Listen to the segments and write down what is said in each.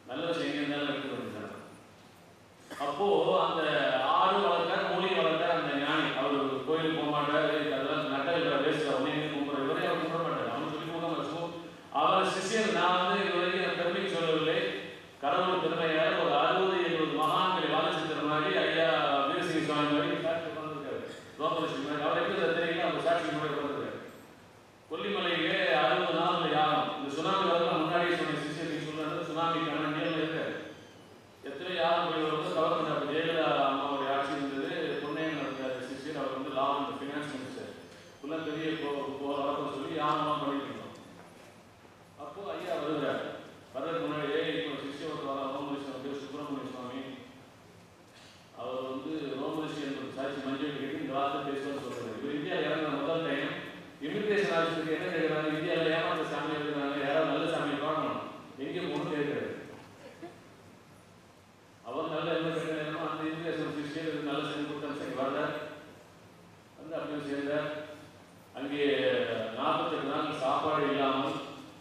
நல்ல விஷயம் எங்க இருந்தாலும் எடுத்து வந்துட்டாங்க அப்போ அந்த ஆடு வளர்த்தார் மூலி வளர்த்தார் அந்த ஞானி அவர் கோயிலுக்கு போக மாட்டார் அதெல்லாம் நட்டல் வேஸ்ட் உடனே கும்பிட்ற இவரே அவர் கும்பிட மாட்டார் அவன் சொல்லி கொடுக்க வச்சுக்கோ அவர் சிஷியர் நான் வந்து இது வரைக்கும் பெருமை சொல்லவில்லை கடவுள் பெருமையால் ஒரு அறுபது எழுபது மகான்களை வாதிச்சிருக்கிற மாதிரி ஐயா வீரசிங்க சுவாமி மாதிரி சாட்சி உட்காந்துருக்காரு கோபாலட்சுமி மாதிரி அவர் எப்படி அதை தெரியல அவர் சாட்சி முன்னாடி உட்காந்துருக்காரு கொல்லிமலையிலே அறுபது நாள் யாகம் இந்த சுனாமி வரலாம் முன்னாடியே சொன்ன சிஷியர் நீ சொல்றது சுனாமிக்கான நியமம் இருக்கு எத்தனை யாரும் போய் வந்து கவர்மெண்ட் அப்போ ஜெயலலிதா அம்மாவுடைய ஆட்சி இருந்தது பொன்னையன் நடந்த சிஷியர் அவர் வந்து லா அண்ட் ஃபினான்ஸ் மினிஸ்டர் ஃபுல்லாக பெரிய போ போராட்டம் சொல்லி யாரெல்லாம் பண்ணிட்டு இருந்தோம் அப்போ ஐயா வருகிறார் வர்றதுக்கு முன்னாடியே இப்போ சிஷ்ய ஒரு ரோமரிஷன் பேர் சுப்பிரமணிய சுவாமி அவர் வந்து ரோமரிஷி என்பது சாட்சி மஞ்சள் கேட்டு இந்த வார்த்தை பேசுவார் சொல்றாரு இவர் இந்தியா இறங்குற முதல் டைம் இமிகிரேஷன் ஆஃபீஸருக்கு என்ன கேட்குறாங்க இந்தியாவில் ஏமாந்த சாமி இருக்கிறாங்க யாராவது நல்ல சாமியை பார்க்கணும் எங்கே போகணும் கேட்குறாரு அவர் நல்ல என்ன கேட்கணும் அந்த இமிகிரேஷன் ஆஃபீஸில் நல்ல செஞ்சு கொடுத்தாங்க சரி வரல வந்து அப்படியே சேர்ந்தார் அங்கே நாற்பத்தெட்டு நாள் சாப்பாடு இல்லாமல்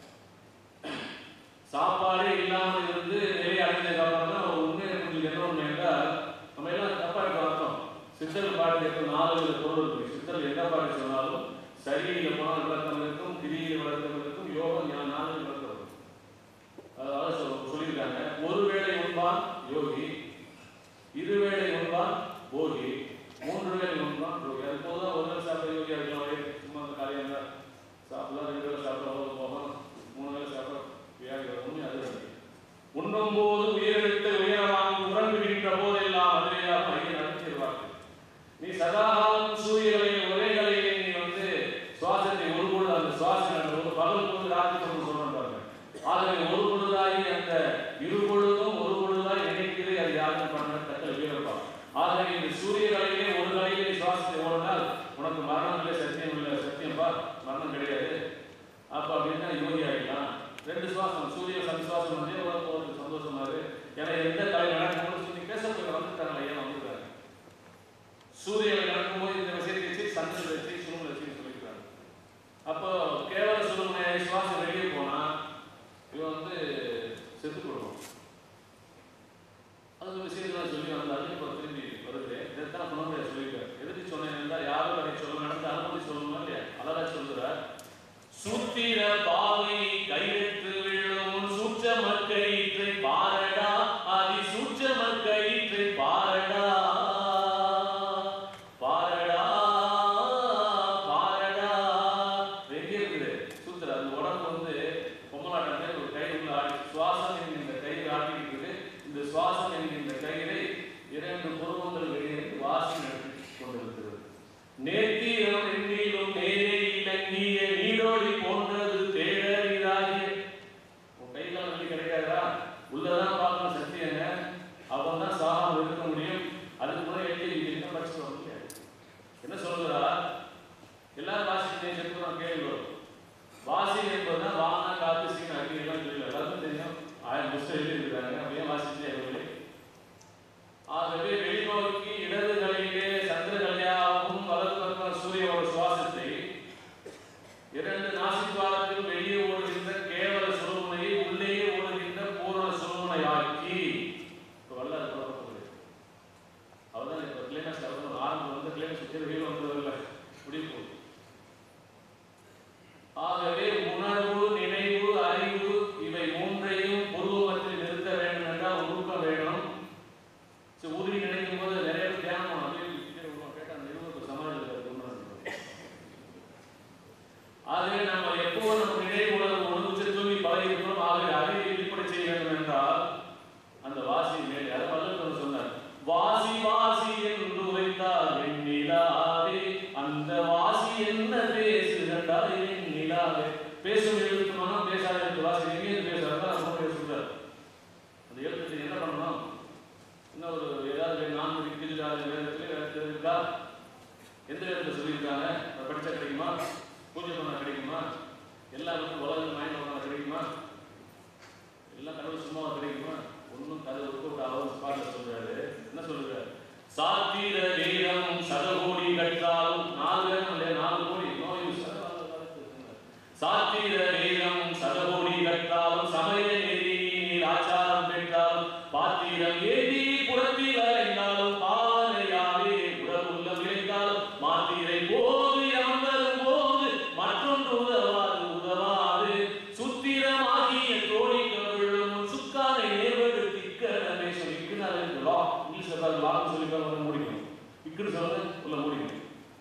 சாப்பாடே இல்லாமல் இருந்து நிறைய அடைஞ்சதுக்கு அப்புறம் தான் ஒரு உண்மை உங்களுக்கு என்ன ஒன்று என்றால் நம்ம எல்லாம் தப்பா இருக்க அர்த்தம் சித்தல் பாட்டு எப்போ நாலு வித பொருள் இருக்கு சித்தல் எந்த பாட்டு சொன்னாலும் சரியில போனால் விளக்கம் இருக்கும் கிரியில விளக்கம் இருக்கும் யோகம் ஞான நாலு விளக்கம் இருக்கும் அதாவது சொல்~ சொல்லியிருக்காங்க ஒருவேளை உண்பான் யோகி இருவேளை உண்பான் போகி மூன்று வேளை உண்பான் ரோகி அது போதும் ஒரு நாள் சாப்பிட யோகி இருக்கலாம் வயிறு சும்மா அந்த காரியம் தான் சாப்பிடலாம் ரெண்டு வேளை சாப்பிட போகணும் மூணு வேளை சாப்பிட வியாதி வரும் அது இருக்கு. உண்ணும் போது உயிரெழுத்து உயரவாங்க உறங்குகின்ற போதெல்லாம் அதிலேயா பையன் நடத்திடுவார்கள் நீ சதாகாலம் சூரியகளையும் உரைகளையும் நீ வந்து சுவாசத்தை ஒரு பொழுது அந்த சுவாசம் அந்த ஒரு பகல் பொழுது ராத்திரி பொழுது சொல்றேன் பாருங்க ஆகவே ஒரு பொழுதாகி அந்த இரு பொழுதும் ஒரு பொழுதாய் நினைக்கிறது அது யாருக்கும் பண்ண தக்கல் வீரப்பா ஆகவே இந்த சூரியகளையிலே ஒரு கலையிலே சுவாசத்தை ஓடினால் உனக்கு மரணம் இல்லை சத்தியம் இல்லை சத்தியம்பா மரணம் கிடையாது அப்ப அப்படின்னா யோகி ஆகிடலாம் ரெண்டு சுவாசம் சூரிய சன்சுவாசம் வந்து உனக்கு ஒரு சந்தோஷமா இருக்கு ஏன்னா எந்த கலை நடக்கும்போது சொல்லி பேச போய் வந்துட்டாங்க ஏன் வந்துருக்காங்க சூரியனை நடக்கும்போது இந்த விஷயத்தை வச்சு சந்திரன் வச்சு சுருமலை வச்சு சொல்லியிருக்காங்க அப்போ கேவல சுருமனை சுவாசம் வெளியே போனா இவன் வந்து செத்து போடுவான் அது விஷயத்தெல்லாம் சொல்லி வந்தாலும் இப்போ திரும்பி வருது இதைத்தான் குணமுறையை சொல்லியிருக்காரு எதுக்கு சொன்னேன் என்றால் யாரும் அதை சொல்ல நடந்த அனுமதி சொல்லணுமா இல்லையா அழகா சொல்கிறார் சூத்திர பாவை கையெழுத்து விழும் சூட்சம கயிற்றை பாரடா அதி சூட்சம கயிற்றை பாரடா பாரடா பாரடா எங்கே இருக்குது சூத்திர அந்த உடம்பு வந்து பொம்மலாட்டம் மாதிரி ஒரு கை உள்ள ஆடி சுவாசம் என்கின்ற கயிறு ஆட்டிக்கிட்டு இருக்குது இந்த சுவாசம் என்கின்ற கயிறை இரண்டு புருவங்கள் வெளியே வாசி நடத்தி கொண்டிருக்கிறது நேர்த்தீரம் எண்ணிலும் நேரே இலங்கிய நீரோடி போன்றது தேடறிதாகிய உன் கைகால் வலி கிடைக்காதா உள்ளதான் பார்க்கணும் சத்தியங்க அவன் தான் சாகாம இருக்க முடியும் அதுக்கு முன்னாடி எழுதி இது என்ன படிச்சு வர முடியாது என்ன சொல்லுறா எல்லாரும் வாசிச்சு செப்பு நான் கேள்வி வரும் வாசி என்பதுதான் வானா காத்து சீன் அக்னி எல்லாம் தெரியல எல்லாருக்கும் தெரியும் ஆயிரம் புஸ்தகம் எழுதியிருக்காங்க அப்படியே வாசிச்சு இல்லை ஆகவே வெளிநோக்கி இடது கலையிலே சந்திர கல்யாவும் வலது பக்கம் சூரியோட சுவாசத்தை இரண்டு நாசித்வாரத்தில் வெளியே ஓடுகின்ற கேவல சுருமனையை உள்ளே ஓடுகின்ற பூர்ண சுருமனை ஆக்கி இப்போ வல்லார் புறப்படுது அவர்தான் இப்போ கிளைமேக்ஸ் அவர் ஆரம்பம் வந்து கிளைமேக்ஸ் சுற்றி வெளியே வந்ததில்ல முடிவு போகுது ஆகவே உணர்வு நினைவு அறிவு இவை மூன்றையும் புருவத்தில் நிறுத்த வேண்டும் என்றால் உருக்க வேணும் சரி உதவி நினைக்கும் போது நிறைய பேர் தியானம் பண்ணும். அப்படியே கீழே விழுவோம். கேட்டா அந்த இருபது சமாதியில் இருக்கு, உணர்வு. ஆகவே நம்ம எப்போ நம்ம நினைவு உணர்வு உணர்வு தூங்கி பழகிக்கிறோம் ஆகவே அதை வெளிப்படை செய்ய வேண்டும் என்றால் அந்த வாசி மேலே அதை பல்லு சொன்னார் வாசி வாசி என்று உரைத்தால் வெண்ணிலாவே அந்த வாசி என்ன பேசுகின்றால் வெண்ணிலாவே பேசும் எழுத்து மனம் பேசாத எழுத்து வாசி எங்கேயும் பேசுறாங்க நம்ம சொல்றாரு அந்த எழுத்துக்கு என்ன பண்ணணும் இன்னும் ஒரு ஏதாவது நான்கு விக்கிரிஜாத வேதத்தில் வேதத்தில் இருக்கா எந்த வேதத்தில் சொல்லியிருக்காங்க அதை படிச்சா கிடைக்குமா பூஜை பண்ணா கிடைக்குமா எல்லாருக்கும் உலகம் மைண்ட் பண்ணா கிடைக்குமா எல்லாம் கடவுள் சும்மா கிடைக்குமா ஒன்றும் கதை ஒர்க் அவர் பாட்டில் சொல்றாரு என்ன சொல்றாரு சாத்திர வீரம் சதகோடி கற்றாலும் நாலு வேணும் இல்லையா நாலு கோடி நோய் சாத்திர வீரம் சதகோடி கற்றாலும் சமய நெறி நீர் ஆச்சாரம் பெற்று விக்குன்னு சொல்ல உள்ள மூடிங்க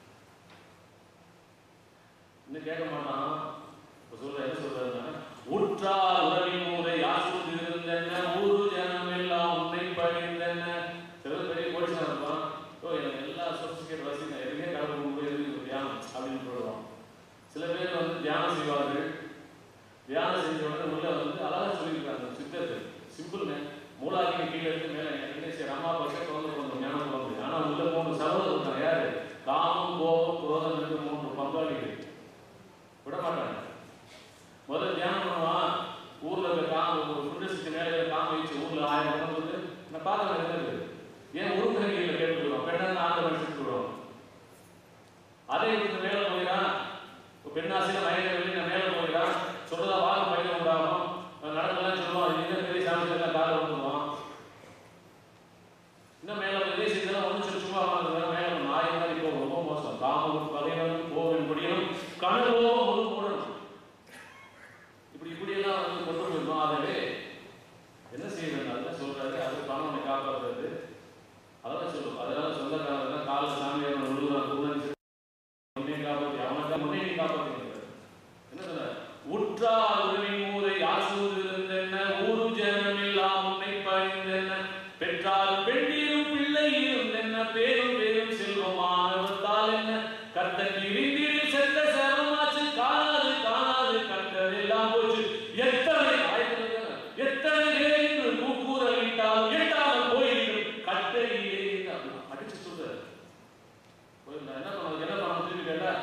இன்னும் கேட்க மாட்டான் இப்ப சொல்ற என்ன சொல்றாருன்னா உற்றார் உறவின் ஊரை யாசூது இருந்தென்ன ஊரு ஜனம் எல்லாம் உன்னை பணிந்தென்ன சில பேர் பெரிய கோடிசனா இருப்பான் ஓ எனக்கு எல்லா சொபிஸ்டிகேட் வசதி எதுவுமே கடவுள் உங்களுக்கு தியானம் அப்படின்னு சொல்லுவான் சில பேர் வந்து தியானம் செய்வார்கள் தியானம் செஞ்ச உடனே உள்ள வந்து அழகா சொல்லியிருக்காங்க சித்தர்கள் சிம்பிள்ங்க மூலாதிக்கு கீழே இருந்து மேலே என்ன சரி அம்மா பசங்க குழந்தை குழந்தை ஞானம் குழந்தை ஆனா உள்ள மூணு சகோதரர் இருக்காங்க யாரு காமம் கோபம் குரோதம் என்று மூன்று பங்காளிகள் விட மாட்டாங்க முதல்ல தியானம் பண்ணுவான் ஊர்ல இருக்க காம ஒரு குண்டசுக்கு மேல இருக்க காம வச்சு ஊர்ல ஆயிரம் பணம் வந்து நான் பார்த்தேன் என்னது ஏன் உருவகங்களில் கேட்டுக்கிறோம் பெண்ணாக ஆண்டவன் செஞ்சுக்கிறோம் அதே இதுக்கு மேல போயிடான் பெண்ணாசில மயக்க வெளியே நான் மேல போயிடான் சொல்றதா வாக்கு பயில உண்டாகும் நடக்கலாம் சொல்லுவான் அது என்ன பெரிய சாமி எல்லாம் காலை வந்துடுவான் இன்னும் மேல பெரிய செய்தெல்லாம் ஒன்று சொல்லி சும்மா வாங்க மேல நாய் மாதிரி இப்போ ரொம்ப மோசம் காமம் பகைவன் கோவன் முடியும் கனவோ ஒரு மூடணும் இப்படி இப்படியெல்லாம் வந்து கொண்டு போயிருந்தோம் ஆகவே என்ன செய்யறது அதெல்லாம் சொல்றாரு அது பணம் காப்பாற்றுறது அதெல்லாம் சொல்லுவோம் அதெல்லாம் சொந்தக்காரங்க கால சாமியார் விழுவான் குருடன் உன்னை காப்பாற்றி அவனுக்கு முன்னே நீ காப்பாற்றி என்ன சொல்ற உற்றார் உறவின் ஊரை ஆசூது இருந்தென்ன ஊரு ஜனம் எல்லாம் உன்னை பணிந்தென்ன பெற்றார் பெண்டீரும் பிள்ளை இருந்தென்ன பேரும் பேரும் செல்வமானவத்தால் என்ன கர்த்தன் இருந்தீரில் சென்ற சேவமாச்சு காணாது காணாது கண்டது எல்லாம் போச்சு எத்தனை ஆயிரத்தி எத்தனை பேர் இன்று கூக்குரல் இட்டால் எட்டாமல் போயிருக்கும் கட்டளையிலே அடிச்சு சொல்றாரு போயிருந்தா என்ன பண்ண என்ன பண்ண திருப்பி கேட்டா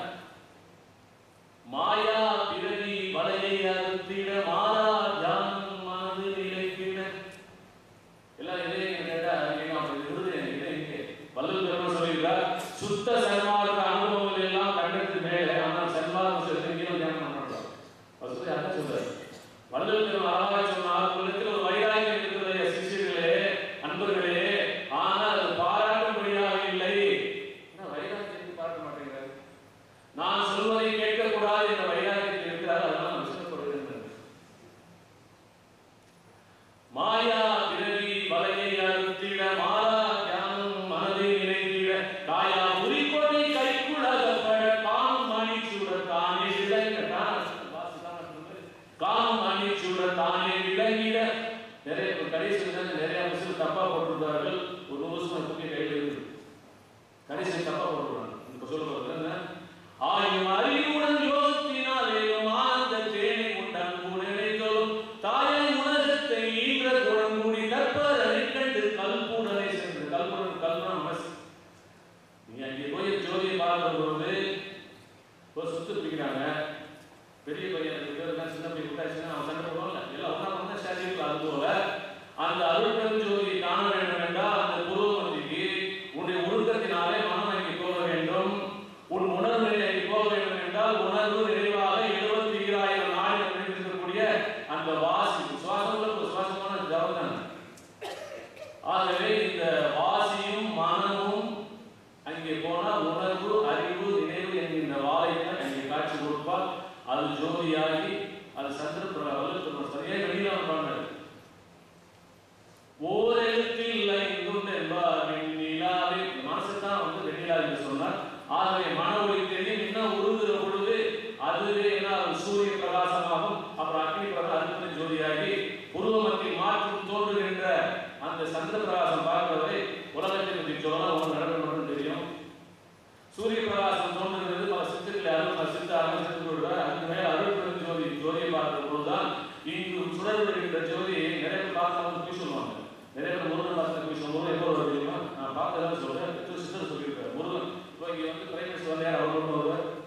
மாயா பிறவி வலையை அறுத்திட மாறா தியானம் மனது நிலைக்கிட எல்லாம் இதே கேட்டா எங்க அப்படி விருது இதே இங்கே வல்லல் பெருமாள் சொல்லியிருக்கார் சுத்த சன்மார்க்க அனுபவங்கள் எல்லாம் கண்டத்து மேலே ஆனால் சன்மார்க்க செலுத்தியும் தியானம் பண்ணணும் அவர் சொல்லி அதான் சொல்றாரு வல்லல் பெருமாள் அழகாக சொன்னார் உங்களுக்கு ஒரு வைராகியம் இருக்கிறது சிஷியர்களே அன்பர்களே ஆனால் அது பாராட்டும்படியாக இல்லை என்ன வைராகியத்தை பார்க்க மாட்டேங்கிறார் நான் சொல்வதை கேட்கக்கூடாது என்ற வைராகியத்தில் இருக்கிறார் அதெல்லாம் விஷயப்படுகிறது மாயா பிறவி வலையை அறுத்திட மாறா தியானம் மனதை நினைத்திட காயா உரிக்கொடை கைக்குள்ளகப்பட காணும் மணி சூட தானே விளங்க காணும் மணி சூட தானே விளங்கிட நிறைய இப்ப கடைசியில் தான் நிறைய விஷயம் தப்பா போட்டிருந்தார்கள் ஒரு நூறு வருஷம் தூக்கி கையில் இருக்குது கடைசியில் தப்பா போட்டுருவாங்க இப்ப சொல்ல போறது என்ன ஆயும் அறிவுடன் யோகத்தினாலேயும் ஆனந்த தேனை உண்டன் நினைத்தோம் தாயை உலகத்தை ஈன்ற குணங்குடி கற்பரனை கண்டு கல்புடனை சென்று கல்புடன் கல்புடன் மனசு நீங்க அங்கே போய் ஜோதியை பார்க்கிற பொழுது ஒரு சுத்து பிடிக்கிறாங்க பெரிய பையன் ரெண்டு பேர் இருக்கான், சின்ன பையன் விட்டாச்சுன்னா அவன் சண்டை போடுவாங்கல்ல எல்லாம் ஒன்றா பண்ணா ஸ்டாச்சுக்கு அது போல அந்த அருட்பெரும் ஜோதியை காண வேண்டும் என்றால் அந்த புருவமத்திக்கு உன்னுடைய ஒழுக்கத்தினாலே மனம் அங்கே போக வேண்டும் உன் உணர்வு நிலை அங்கே போக வேண்டும் என்றால் உணர்வு நிறைவாக எழுபத்தி ஈராயிரம் நாடுகள் நினைத்திருக்கக்கூடிய அந்த வாசி சுவாசங்கள் ஒரு சுவாசமான ஜபம் தானே ஆகவே இந்த வாசியும் மனமும் அங்கே போனால் உணர்வு அறிவு நினைவு என்கின்ற வாழைகள் அங்கே காட்சி கொடுப்பால் அது ஜோதியாகி அது சந்திர பிரபல சரியாக வெளியில வந்தாங்க ஓரெழுத்தில் ஐந்தும் என்பார் வெண்ணிலாவே மனசு தான் வந்து வெண்ணிலாவே சொன்னார் ஆகவே மன ஒளி தெரியும் இன்னும் உருகுற பொழுது அதுவே என்ன சூரிய பிரகாசமாகும் அப்புறம் அக்னி பிரகாசம் அடுத்த ஜோதியாகி உருவமத்தில் மாற்றம் தோன்றுகின்ற அந்த சந்திர பிரகாசம் பார்க்கிறதை உலகத்தை பற்றி சொல்லலாம் ஒன்று நடக்கும் மட்டும் தெரியும் சூரிய பிரகாசம் தோன்றுகிறது பல சித்துக்களை அருள் சித்த அருள் சென்று விடுவார் அதுக்கு மேல் அருள் பெரும் ஜோதி ஜோதியை பார்க்கிற பொழுதுதான் இங்கு சுடர் விடுகின்ற ஜோதியை நிறைய பேர் பார்த்தவங்க போய் சொல்லுவாங்க நிறைய பேர் முருகன் பார்த்து போய் சொல்லுவோம் எப்போ வரும் தெரியுமா நான் பார்த்ததான் சொல்றேன் சித்தர் சொல்லியிருக்காரு முருகன் இப்போ இங்கே வந்து பிரைம் மினிஸ்டர் வந்து யார் அவர் ஒன்று வருவார்